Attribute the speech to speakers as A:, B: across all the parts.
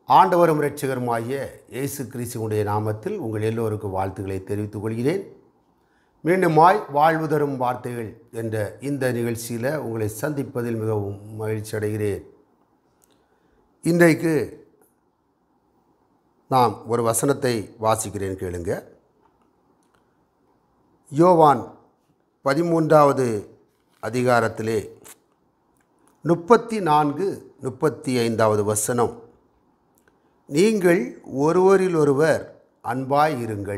A: ஆண்டவரும் இரட்சகருமாகிய இயேசு கிறிஸ்துவுடைய நாமத்தில் உங்கள் எல்லோருக்கும் வாழ்த்துக்களை தெரிவித்துக் கொள்கிறேன் மீண்டுமாய் வாழ்வு தரும் வார்த்தைகள் என்ற இந்த நிகழ்ச்சியில் உங்களை சந்திப்பதில் மிகவும் மகிழ்ச்சி அடைகிறேன் இன்றைக்கு நாம் ஒரு வசனத்தை வாசிக்கிறேன் கேளுங்க யோவான் பதிமூன்றாவது அதிகாரத்திலே முப்பத்தி நான்கு முப்பத்தி ஐந்தாவது வசனம் நீங்கள் ஒருவரில் ஒருவர் அன்பாய் இருங்கள்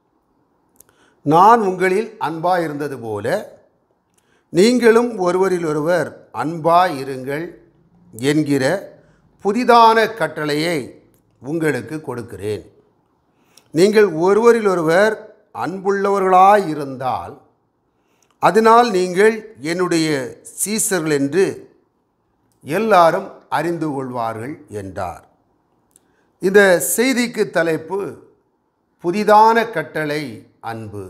A: நான் உங்களில் அன்பாய் இருந்தது போல நீங்களும் ஒருவரில் ஒருவர் அன்பாய் இருங்கள் என்கிற புதிதான கட்டளையை உங்களுக்கு கொடுக்கிறேன் நீங்கள் ஒருவரில் ஒருவர் அன்புள்ளவர்களாய் இருந்தால் அதனால் நீங்கள் என்னுடைய சீசர்கள் என்று எல்லாரும் அறிந்து கொள்வார்கள் என்றார் இந்த செய்திக்கு தலைப்பு புதிதான கட்டளை அன்பு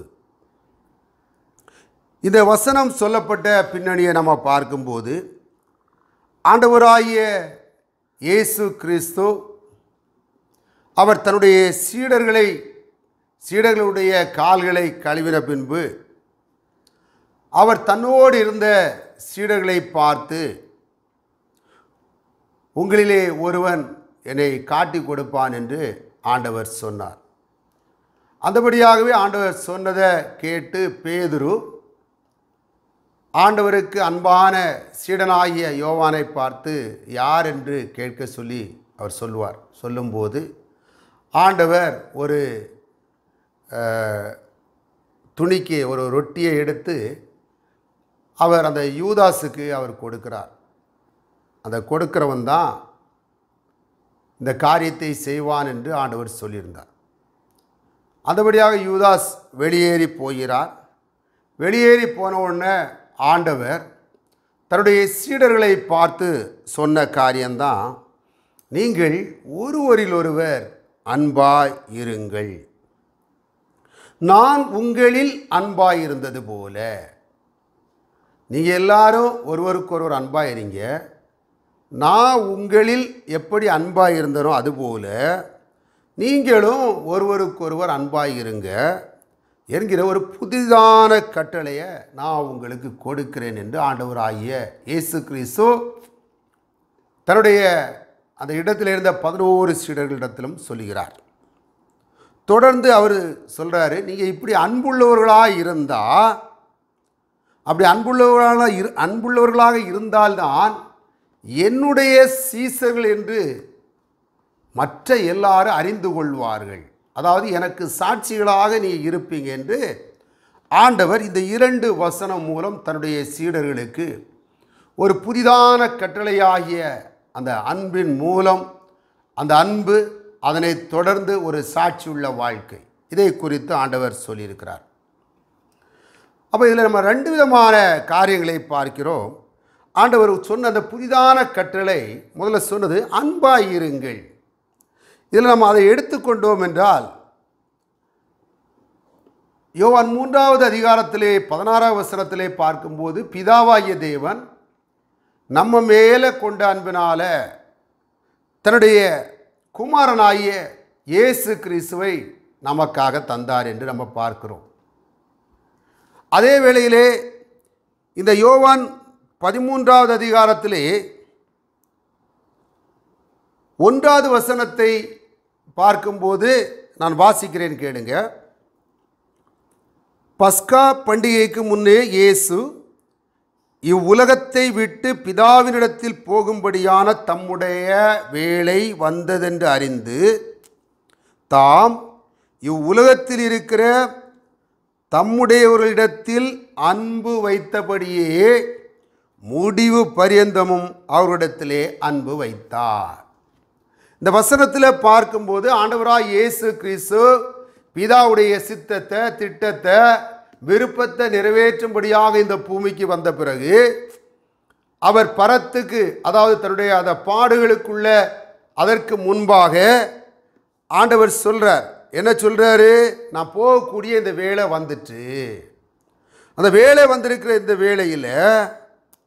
A: இந்த வசனம் சொல்லப்பட்ட பின்னணியை நம்ம பார்க்கும்போது ஆண்டவராகிய இயேசு கிறிஸ்து அவர் தன்னுடைய சீடர்களை சீடர்களுடைய கால்களை கழுவின பின்பு அவர் தன்னோடு இருந்த சீடர்களை பார்த்து உங்களிலே ஒருவன் என்னை காட்டி கொடுப்பான் என்று ஆண்டவர் சொன்னார் அந்தபடியாகவே ஆண்டவர் சொன்னதை கேட்டு பேதுரு ஆண்டவருக்கு அன்பான சீடனாகிய யோவானை பார்த்து யார் என்று கேட்க சொல்லி அவர் சொல்லுவார் சொல்லும்போது ஆண்டவர் ஒரு அஹ், துணிக்கு ஒரு ரொட்டியை எடுத்து அவர் அந்த யூதாஸுக்கு அவர் கொடுக்கிறார் அந்த கொடுக்கிறவன் தான் இந்த காரியத்தை செய்வான் என்று ஆண்டவர் சொல்லியிருந்தார் அந்தபடியாக யூதாஸ் வெளியேறி போகிறார் வெளியேறி போன உடனே ஆண்டவர் தன்னுடைய சீடர்களை பார்த்து சொன்ன காரியம்தான் நீங்கள் ஒருவரில் ஒருவர் அன்பாய் இருங்கள் நான் உங்களில் அன்பாய் இருந்தது போல நீங்கள் எல்லாரும் ஒருவருக்கொருவர் அன்பாக இருங்க நான் உங்களில் எப்படி அன்பாக இருந்தனோ அதுபோல நீங்களும் ஒருவருக்கொருவர் அன்பாக இருங்க என்கிற ஒரு புதிதான கட்டளையை நான் உங்களுக்கு கொடுக்கிறேன் என்று ஆண்டவராகிய இயேசு கிறிஸ்து தன்னுடைய அந்த இடத்தில் இருந்த பதினோரு சீடர்களிடத்திலும் சொல்லுகிறார் தொடர்ந்து அவர் சொல்கிறாரு நீங்கள் இப்படி அன்புள்ளவர்களாக இருந்தால் அப்படி அன்புள்ளவர்களாக இரு அன்புள்ளவர்களாக இருந்தால்தான் என்னுடைய சீசர்கள் என்று மற்ற எல்லாரும் அறிந்து கொள்வார்கள் அதாவது எனக்கு சாட்சிகளாக நீ இருப்பீங்க என்று ஆண்டவர் இந்த இரண்டு வசனம் மூலம் தன்னுடைய சீடர்களுக்கு ஒரு புதிதான கட்டளையாகிய அந்த அன்பின் மூலம் அந்த அன்பு அதனை தொடர்ந்து ஒரு சாட்சியுள்ள வாழ்க்கை இதை குறித்து ஆண்டவர் சொல்லியிருக்கிறார் அப்போ இதில் நம்ம ரெண்டு விதமான காரியங்களை பார்க்கிறோம் ஆண்டவர் சொன்ன அந்த புதிதான கட்டளை முதல்ல சொன்னது அன்பாய் இருங்கள் இதில் நம்ம அதை எடுத்துக்கொண்டோம் என்றால் யோவான் மூன்றாவது அதிகாரத்திலே பதினாறாவது வசனத்திலே பார்க்கும்போது பிதாவாகிய தேவன் நம்ம மேலே கொண்ட அன்பினால தன்னுடைய குமாரனாகிய இயேசு கிறிஸ்துவை நமக்காக தந்தார் என்று நம்ம பார்க்கிறோம் அதே வேளையிலே இந்த யோவான் பதிமூன்றாவது அதிகாரத்திலே ஒன்றாவது வசனத்தை பார்க்கும்போது நான் வாசிக்கிறேன் கேளுங்க பஸ்கா பண்டிகைக்கு முன்னே இயேசு இவ்வுலகத்தை விட்டு பிதாவினிடத்தில் போகும்படியான தம்முடைய வேலை வந்ததென்று அறிந்து தாம் இவ்வுலகத்தில் இருக்கிற தம்முடையவர்களிடத்தில் அன்பு வைத்தபடியே முடிவு பரியந்தமும் அவரிடத்திலே அன்பு வைத்தார் இந்த வசனத்தில் பார்க்கும்போது ஆண்டவராய் இயேசு கிறிஸ்து பிதாவுடைய சித்தத்தை திட்டத்தை விருப்பத்தை நிறைவேற்றும்படியாக இந்த பூமிக்கு வந்த பிறகு அவர் பரத்துக்கு அதாவது தன்னுடைய அந்த பாடுகளுக்குள்ள அதற்கு முன்பாக ஆண்டவர் சொல்றார் என்ன சொல்றாரு நான் போகக்கூடிய இந்த வேலை வந்துட்டு அந்த வேலை வந்திருக்கிற இந்த வேளையில்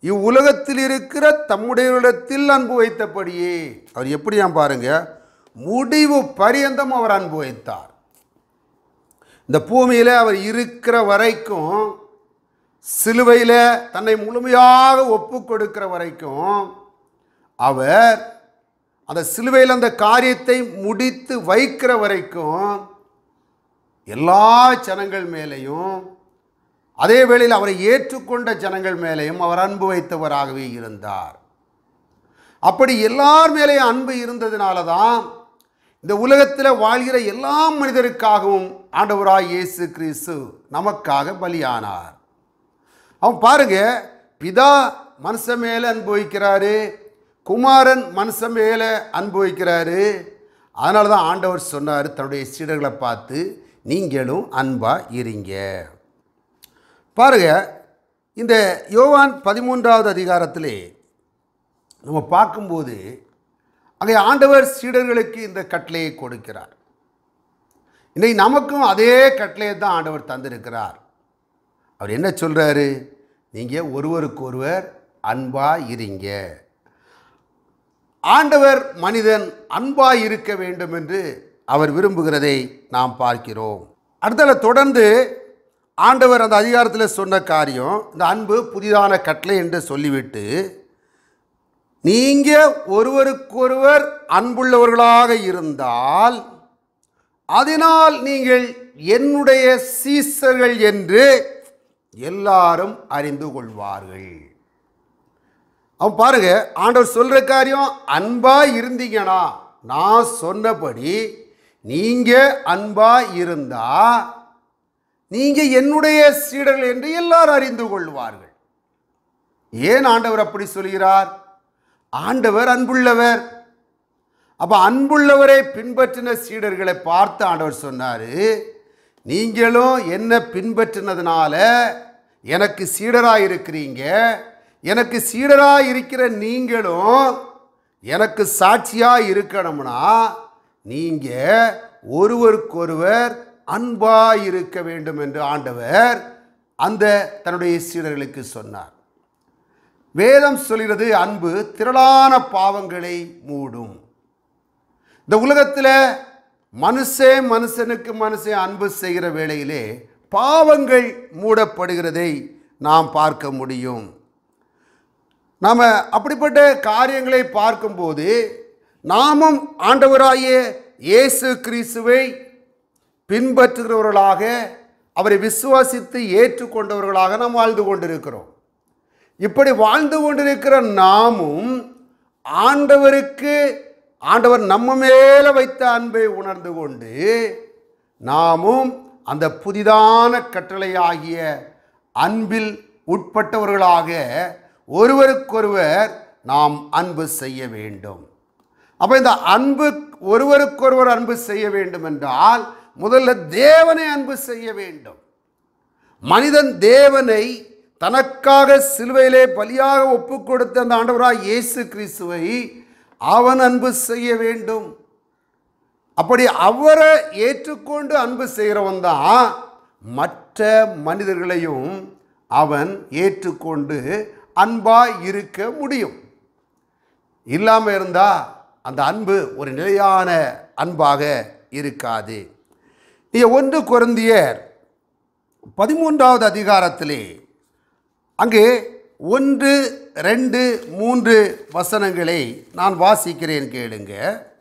A: இவ்வுலகத்தில் இருக்கிற தம்முடையவரிடத்தில் அன்பு வைத்தபடியே அவர் எப்படியா பாருங்க முடிவு பரியந்தம் அவர் அன்பு வைத்தார் இந்த பூமியில் அவர் இருக்கிற வரைக்கும் சிலுவையில் தன்னை முழுமையாக ஒப்பு கொடுக்கிற வரைக்கும் அவர் அந்த சிலுவையில் அந்த காரியத்தை முடித்து வைக்கிற வரைக்கும் எல்லா ஜனங்கள் மேலேயும் அதே வேளையில் அவரை ஏற்றுக்கொண்ட ஜனங்கள் மேலேயும் அவர் அன்பு வைத்தவராகவே இருந்தார் அப்படி எல்லார் மேலேயும் அன்பு இருந்ததுனால தான் இந்த உலகத்தில் வாழ்கிற எல்லா மனிதருக்காகவும் ஆண்டவராய் இயேசு கிறிஸ்து நமக்காக பலியானார் அவன் பாருங்க பிதா மனுஷன் மேலே அன்பு வைக்கிறாரு குமாரன் மனுஷன் மேலே அன்பு வைக்கிறாரு அதனால தான் ஆண்டவர் சொன்னார் தன்னுடைய சீடர்களை பார்த்து நீங்களும் அன்பாக இருங்க பாருங்க இந்த யோவான் பதிமூன்றாவது அதிகாரத்திலே நம்ம பார்க்கும்போது அங்கே ஆண்டவர் சீடர்களுக்கு இந்த கட்டளையை கொடுக்கிறார் இன்னைக்கு நமக்கும் அதே கட்டளையை தான் ஆண்டவர் தந்திருக்கிறார் அவர் என்ன சொல்கிறாரு நீங்கள் ஒருவருக்கொருவர் அன்பாக இருங்க ஆண்டவர் மனிதன் அன்பாய் இருக்க வேண்டும் என்று அவர் விரும்புகிறதை நாம் பார்க்கிறோம் அடுத்தல தொடர்ந்து ஆண்டவர் அந்த அதிகாரத்தில் சொன்ன காரியம் இந்த அன்பு புதிதான கட்டளை என்று சொல்லிவிட்டு நீங்கள் ஒருவருக்கொருவர் அன்புள்ளவர்களாக இருந்தால் அதனால் நீங்கள் என்னுடைய சீசர்கள் என்று எல்லாரும் அறிந்து கொள்வார்கள் அவன் பாருங்க ஆண்டவர் சொல்ற காரியம் அன்பா இருந்தீங்கன்னா நான் சொன்னபடி நீங்க அன்பா இருந்தா நீங்க என்னுடைய சீடர்கள் என்று எல்லாரும் அறிந்து கொள்வார்கள் ஏன் ஆண்டவர் அப்படி சொல்கிறார் ஆண்டவர் அன்புள்ளவர் அப்போ அன்புள்ளவரை பின்பற்றின சீடர்களை பார்த்து ஆண்டவர் சொன்னார் நீங்களும் என்ன பின்பற்றினதுனால எனக்கு சீடராக இருக்கிறீங்க எனக்கு சீடராக இருக்கிற நீங்களும் எனக்கு சாட்சியாக இருக்கணும்னா நீங்கள் ஒருவருக்கொருவர் அன்பாக இருக்க வேண்டும் என்று ஆண்டவர் அந்த தன்னுடைய சீடர்களுக்கு சொன்னார் வேதம் சொல்கிறது அன்பு திரளான பாவங்களை மூடும் இந்த உலகத்தில் மனுஷன் மனுஷனுக்கு மனுஷன் அன்பு செய்கிற வேளையிலே பாவங்கள் மூடப்படுகிறதை நாம் பார்க்க முடியும் நாம் அப்படிப்பட்ட காரியங்களை பார்க்கும்போது நாமும் ஆண்டவராகிய இயேசு கிறிஸ்துவை பின்பற்றுகிறவர்களாக அவரை விசுவாசித்து ஏற்றுக்கொண்டவர்களாக நாம் வாழ்ந்து கொண்டிருக்கிறோம் இப்படி வாழ்ந்து கொண்டிருக்கிற நாமும் ஆண்டவருக்கு ஆண்டவர் நம்ம மேலே வைத்த அன்பை உணர்ந்து கொண்டு நாமும் அந்த புதிதான கட்டளையாகிய அன்பில் உட்பட்டவர்களாக ஒருவருக்கொருவர் நாம் அன்பு செய்ய வேண்டும் அப்போ இந்த அன்பு ஒருவருக்கொருவர் அன்பு செய்ய வேண்டும் என்றால் முதல்ல தேவனை அன்பு செய்ய வேண்டும் மனிதன் தேவனை தனக்காக சிலுவையிலே பலியாக ஒப்பு கொடுத்த அந்த ஆண்டவராய் இயேசு கிறிஸ்துவை அவன் அன்பு செய்ய வேண்டும் அப்படி அவரை ஏற்றுக்கொண்டு அன்பு செய்கிறவன் தான் மற்ற மனிதர்களையும் அவன் ஏற்றுக்கொண்டு அன்பாய் இருக்க முடியும் இல்லாமல் இருந்தால் அந்த அன்பு ஒரு நிலையான அன்பாக இருக்காது நீங்கள் ஒன்று குருந்தியர் பதிமூன்றாவது அதிகாரத்திலே அங்கே ஒன்று ரெண்டு மூன்று வசனங்களை நான் வாசிக்கிறேன் கேளுங்க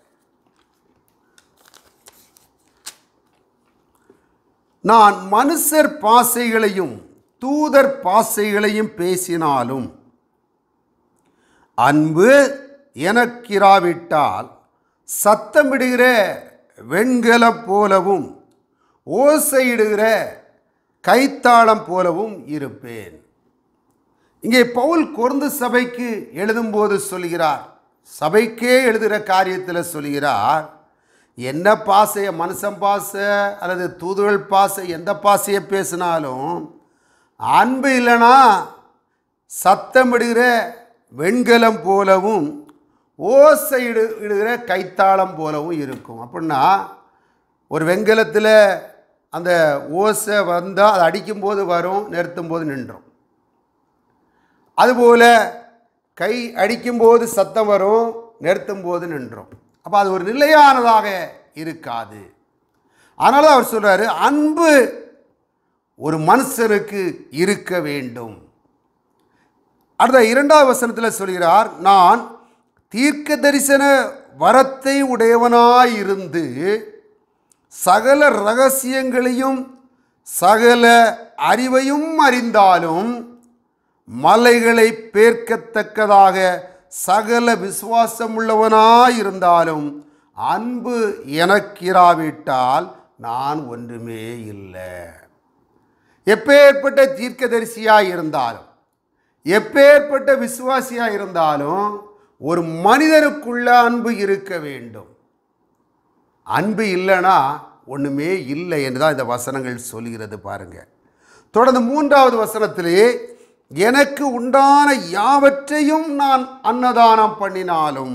A: நான் மனுஷர் பாசைகளையும் தூதர் பாசைகளையும் பேசினாலும் அன்பு எனக்கிராவிட்டால் சத்தமிடுகிற வெண்கலம் போலவும் ஓசையிடுகிற கைத்தாளம் போலவும் இருப்பேன் இங்கே பவுல் கொருந்து சபைக்கு எழுதும்போது சொல்கிறார் சபைக்கே எழுதுகிற காரியத்தில் சொல்கிறார் என்ன பாசைய மனுஷன் பாச அல்லது தூதுகள் பாச எந்த பாசையை பேசினாலும் அன்பு இல்லைன்னா சத்தமிடுகிற வெண்கலம் போலவும் ஓசை இடு இடுகிற கைத்தாளம் போலவும் இருக்கும் அப்படின்னா ஒரு வெண்கலத்தில் அந்த ஓசை வந்தால் அது அடிக்கும்போது வரும் நிறுத்தும் போது நின்றும் அதுபோல கை அடிக்கும்போது சத்தம் வரும் நிறுத்தும் போது நின்றும் அப்போ அது ஒரு நிலையானதாக இருக்காது அதனால தான் அவர் சொல்றாரு அன்பு ஒரு மனுஷனுக்கு இருக்க வேண்டும் அடுத்த இரண்டாவது வசனத்தில் சொல்கிறார் நான் தீர்க்க தரிசன வரத்தை உடையவனாயிருந்து சகல ரகசியங்களையும் சகல அறிவையும் அறிந்தாலும் மலைகளை பேர்க்கத்தக்கதாக சகல விசுவாசமுள்ளவனாயிருந்தாலும் அன்பு எனக்கிராவிட்டால் நான் ஒன்றுமே இல்லை எப்பேற்பட்ட தீர்க்கதரிசியாக இருந்தாலும் எப்பேற்பட்ட விசுவாசியாக இருந்தாலும் ஒரு மனிதனுக்குள்ள அன்பு இருக்க வேண்டும் அன்பு இல்லைன்னா ஒன்றுமே இல்லை என்று தான் இந்த வசனங்கள் சொல்கிறது பாருங்க தொடர்ந்து மூன்றாவது வசனத்திலே எனக்கு உண்டான யாவற்றையும் நான் அன்னதானம் பண்ணினாலும்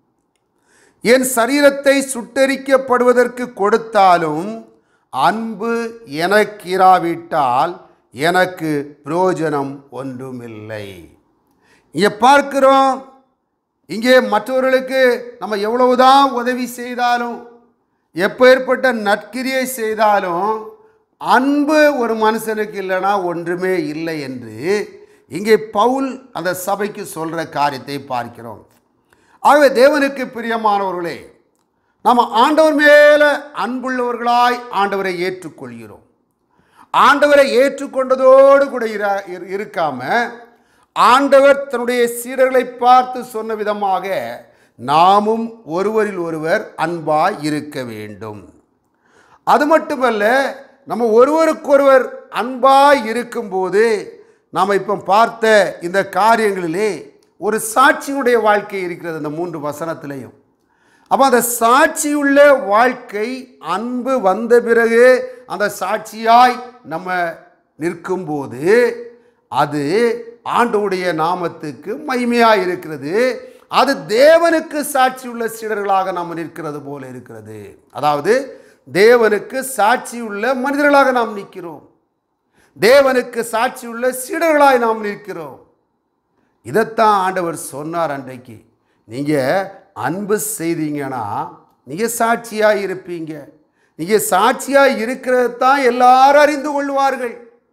A: என் சரீரத்தை சுட்டரிக்கப்படுவதற்கு கொடுத்தாலும் அன்பு எனக்கிராவிட்டால் எனக்கு பிரயோஜனம் ஒன்றுமில்லை இங்கே பார்க்கிறோம் இங்கே மற்றவர்களுக்கு நம்ம எவ்வளவுதான் உதவி செய்தாலும் எப்பேற்பட்ட நற்கிரியை செய்தாலும் அன்பு ஒரு மனுஷனுக்கு இல்லைனா ஒன்றுமே இல்லை என்று இங்கே பவுல் அந்த சபைக்கு சொல்கிற காரியத்தை பார்க்கிறோம் ஆகவே தேவனுக்கு பிரியமானவர்களே நம்ம ஆண்டவர் மேலே அன்புள்ளவர்களாய் ஆண்டவரை ஏற்றுக்கொள்கிறோம் ஆண்டவரை ஏற்றுக்கொண்டதோடு கூட இர- இரு- இருக்காம ஆண்டவர் தன்னுடைய சீடர்களை பார்த்து சொன்ன விதமாக நாமும் ஒருவரில் ஒருவர் அன்பாய் இருக்க வேண்டும் அது மட்டுமல்ல நம்ம ஒருவருக்கொருவர் அன்பாய் இருக்கும்போது நாம் இப்போ பார்த்த இந்த காரியங்களிலே ஒரு சாட்சியுடைய வாழ்க்கை இருக்கிறது இந்த மூன்று வசனத்திலையும் அப்போ அந்த சாட்சியுள்ள வாழ்க்கை அன்பு வந்த பிறகு அந்த சாட்சியாய் நம்ம நிற்கும்போது அது ஆண்டவுடைய நாமத்துக்கு மகிமையாக இருக்கிறது அது தேவனுக்கு சாட்சியுள்ள சீடர்களாக நாம் நிற்கிறது போல இருக்கிறது அதாவது தேவனுக்கு சாட்சியுள்ள மனிதர்களாக நாம் நிற்கிறோம் தேவனுக்கு சாட்சியுள்ள சீடர்களாய் நாம் நிற்கிறோம் இதைத்தான் ஆண்டவர் சொன்னார் அன்றைக்கு நீங்கள் அன்பு செய்தீங்கன்னா நீங்கள் சாட்சியாக இருப்பீங்க நீங்கள் சாட்சியாக இருக்கிறது தான் எல்லாரும் அறிந்து கொள்வார்கள்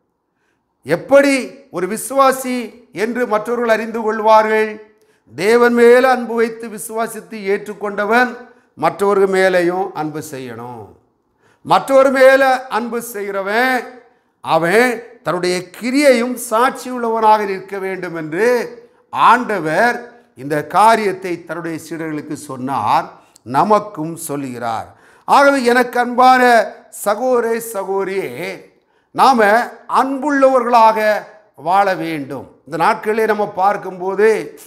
A: எப்படி ஒரு விசுவாசி என்று மற்றவர்கள் அறிந்து கொள்வார்கள் தேவன் மேலே அன்பு வைத்து விசுவாசித்து ஏற்றுக்கொண்டவன் மற்றவர்கள் மேலேயும் அன்பு செய்யணும் மற்றவர் மேலே அன்பு செய்கிறவன் அவன் தன்னுடைய கிரியையும் சாட்சி உள்ளவனாக நிற்க வேண்டும் என்று ஆண்டவர் இந்த காரியத்தை தன்னுடைய சீடர்களுக்கு சொன்னார் நமக்கும் சொல்லுகிறார் ஆகவே எனக்கு அன்பான சகோதர சகோதரியே நாம் அன்புள்ளவர்களாக வாழ வேண்டும் இந்த நாட்களிலே நம்ம பார்க்கும்போது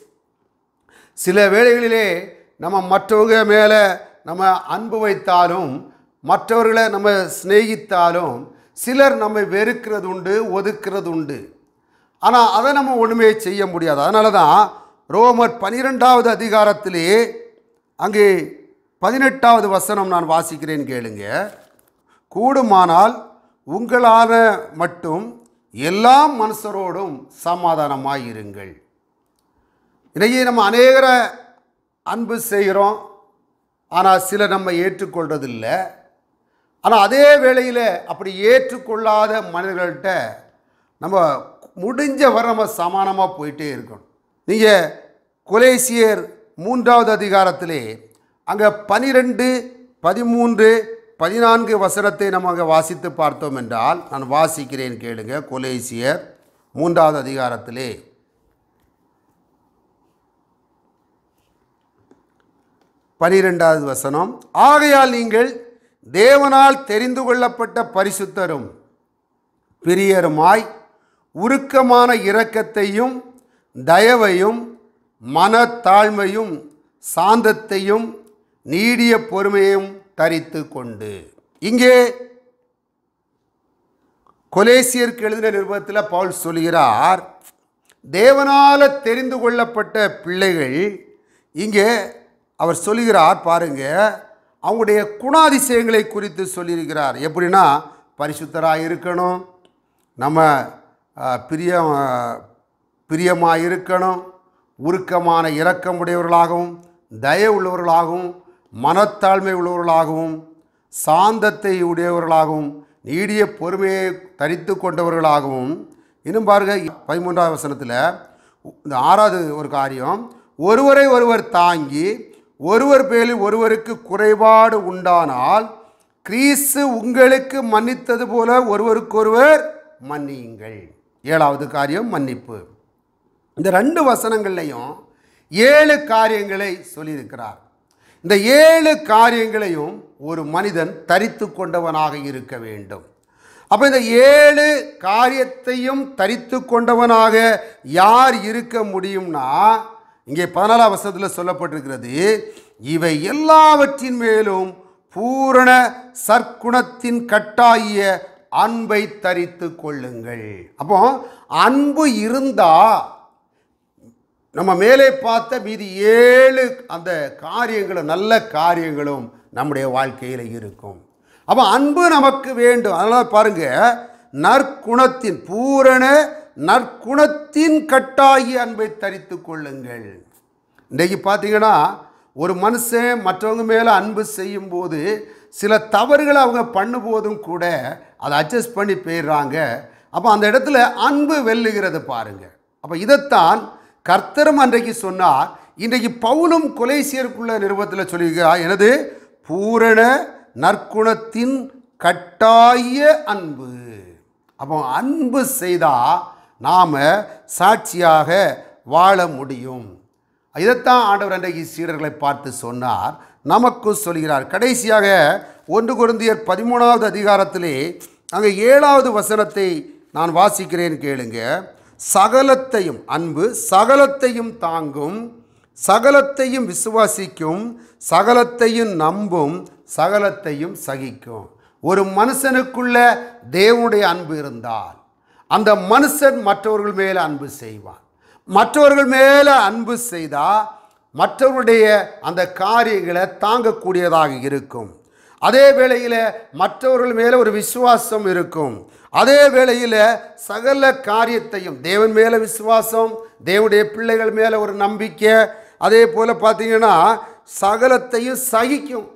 A: சில வேளைகளிலே நம்ம மற்றவங்க மேலே நம்ம அன்பு வைத்தாலும் மற்றவர்களை நம்ம சிநேகித்தாலும் சிலர் நம்மை வெறுக்கிறது உண்டு ஒதுக்கிறது உண்டு ஆனால் அதை நம்ம ஒன்றுமே செய்ய முடியாது அதனால தான் ரோமர் பனிரெண்டாவது அதிகாரத்திலே அங்கே பதினெட்டாவது வசனம் நான் வாசிக்கிறேன் கேளுங்க கூடுமானால் உங்களான மட்டும் எல்லா மனுஷரோடும் சமாதானமாயிருங்கள் இன்றைக்கி நம்ம அநேகரை அன்பு செய்கிறோம் ஆனால் சிலர் நம்ம ஏற்றுக்கொள்றதில்ல ஆனால் அதே வேளையில் அப்படி ஏற்றுக்கொள்ளாத மனிதர்கள்ட்ட நம்ம முடிஞ்ச வரை நம்ம சமானமாக போயிட்டே இருக்கணும் நீங்கள் கொலேசியர் மூன்றாவது அதிகாரத்திலே அங்கே பனிரெண்டு பதிமூன்று பதினான்கு வசனத்தை நம்ம அங்கே வாசித்து பார்த்தோம் என்றால் நான் வாசிக்கிறேன் கேளுங்க கொலேசியர் மூன்றாவது அதிகாரத்திலே பனிரெண்டாவது வசனம் ஆகையால் நீங்கள் தேவனால் தெரிந்து கொள்ளப்பட்ட பரிசுத்தரும் பிரியருமாய் உருக்கமான இரக்கத்தையும் தயவையும் மனத்தாழ்மையும் சாந்தத்தையும் நீடிய பொறுமையும் தரித்து கொண்டு இங்கே கொலேசியருக்கு எழுதின நிருபத்தில் பவுல் சொல்கிறார் தேவனால தெரிந்து கொள்ளப்பட்ட பிள்ளைகள் இங்கே அவர் சொல்கிறார் பாருங்க அவங்களுடைய குணாதிசயங்களை குறித்து சொல்லியிருக்கிறார் எப்படின்னா பரிசுத்தராக இருக்கணும் நம்ம அஹ், பிரிய பிரியமாக இருக்கணும் உருக்கமான இரக்கமுடையவர்களாகவும் தய உள்ளவர்களாகவும் மனத்தாழ்மை உள்ளவர்களாகவும் சாந்தத்தை உடையவர்களாகவும் நீடிய பொறுமையை தரித்து கொண்டவர்களாகவும் இன்னும் பாருங்க பதிமூன்றாவது வசனத்தில் இந்த ஆறாவது ஒரு காரியம் ஒருவரை ஒருவர் தாங்கி ஒருவர் பேரில் ஒருவருக்கு குறைபாடு உண்டானால் கிறிஸ்து உங்களுக்கு மன்னித்தது போல ஒருவருக்கொருவர் மன்னியுங்கள் ஏழாவது காரியம் மன்னிப்பு இந்த ரெண்டு வசனங்கள்லையும் ஏழு காரியங்களை சொல்லியிருக்கிறார் இந்த ஏழு காரியங்களையும் ஒரு மனிதன் தரித்து கொண்டவனாக இருக்க வேண்டும் அப்போ இந்த ஏழு காரியத்தையும் தரித்து கொண்டவனாக யார் இருக்க முடியும்னா இங்கே பதினாலாம் வசனத்தில் சொல்லப்பட்டிருக்கிறது இவை எல்லாவற்றின் மேலும் பூரண சற்குணத்தின் கட்டாய அன்பை தரித்து கொள்ளுங்கள் அப்போ அன்பு இருந்தா நம்ம மேலே பார்த்த மீதி ஏழு அந்த காரியங்களும் நல்ல காரியங்களும் நம்முடைய வாழ்க்கையில் இருக்கும் அப்போ அன்பு நமக்கு வேண்டும் அதனால் பாருங்க நற்குணத்தின் பூரண நற்குணத்தின் கட்டாயி அன்பை தரித்து கொள்ளுங்கள் இன்றைக்கு பார்த்தீங்கன்னா ஒரு மனுஷன் மற்றவங்க மேலே அன்பு செய்யும்போது சில தவறுகளை அவங்க பண்ணும்போதும் கூட அதை அட்ஜஸ்ட் பண்ணி போயிடுறாங்க அப்போ அந்த இடத்துல அன்பு வெல்லுகிறது பாருங்க அப்போ இதைத்தான் கர்த்தரும் அன்றைக்கு சொன்னார் இன்றைக்கு பவுலும் கொலைசியருக்குள்ள நிருபத்தில் சொல்லியிருக்கிறார் எனது பூரண நற்குணத்தின் கட்டாய அன்பு அப்போ அன்பு செய்தால் நாம் சாட்சியாக வாழ முடியும் இதைத்தான் ஆண்டவர் அன்றைக்கு சீடர்களை பார்த்து சொன்னார் நமக்கும் சொல்கிறார் கடைசியாக ஒன்று குருந்தியர் பதிமூணாவது அதிகாரத்திலே அங்கே ஏழாவது வசனத்தை நான் வாசிக்கிறேன் கேளுங்க சகலத்தையும் அன்பு சகலத்தையும் தாங்கும் சகலத்தையும் விசுவாசிக்கும் சகலத்தையும் நம்பும் சகலத்தையும் சகிக்கும் ஒரு மனுஷனுக்குள்ள தேவனுடைய அன்பு இருந்தால் அந்த மனுஷன் மற்றவர்கள் மேலே அன்பு செய்வான் மற்றவர்கள் மேலே அன்பு செய்தால் மற்றவருடைய அந்த காரியங்களை தாங்கக்கூடியதாக இருக்கும் அதே வேளையில் மற்றவர்கள் மேலே ஒரு விசுவாசம் இருக்கும் அதே வேளையில் சகல காரியத்தையும் தேவன் மேலே விசுவாசம் தேவனுடைய பிள்ளைகள் மேலே ஒரு நம்பிக்கை அதே போல் பார்த்தீங்கன்னா சகலத்தையும் சகிக்கும்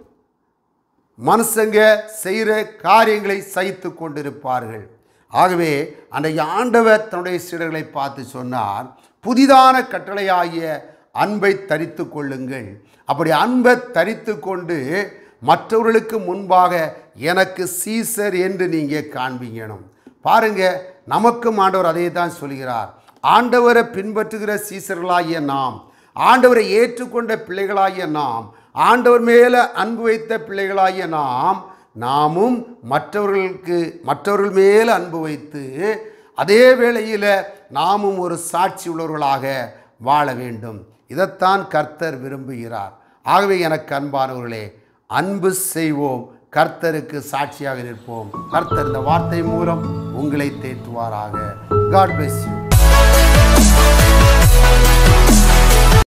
A: மனுஷங்க செய்கிற காரியங்களை சகித்து கொண்டிருப்பார்கள் ஆகவே அன்றைக்கு ஆண்டவர் தன்னுடைய சீடர்களை பார்த்து சொன்னார் புதிதான கட்டளையாகிய அன்பை தரித்து கொள்ளுங்கள் அப்படி அன்பை தரித்து கொண்டு மற்றவர்களுக்கு முன்பாக எனக்கு சீசர் என்று நீங்கள் காண்பிக்கணும் பாருங்க நமக்கும் ஆண்டவர் அதே தான் சொல்கிறார் ஆண்டவரை பின்பற்றுகிற சீசர்களாகிய நாம் ஆண்டவரை ஏற்றுக்கொண்ட பிள்ளைகளாகிய நாம் ஆண்டவர் மேலே அன்பு வைத்த பிள்ளைகளாகிய நாம் நாமும் மற்றவர்களுக்கு மற்றவர்கள் மேலே அன்பு வைத்து அதே வேளையில் நாமும் ஒரு சாட்சி உள்ளவர்களாக வாழ வேண்டும் இதைத்தான் கர்த்தர் விரும்புகிறார் ஆகவே எனக்கு அன்பானவர்களே அன்பு செய்வோம் கர்த்தருக்கு சாட்சியாக நிற்போம் கர்த்தர் இந்த வார்த்தை மூலம் உங்களை தேற்றுவாராக காட் bless you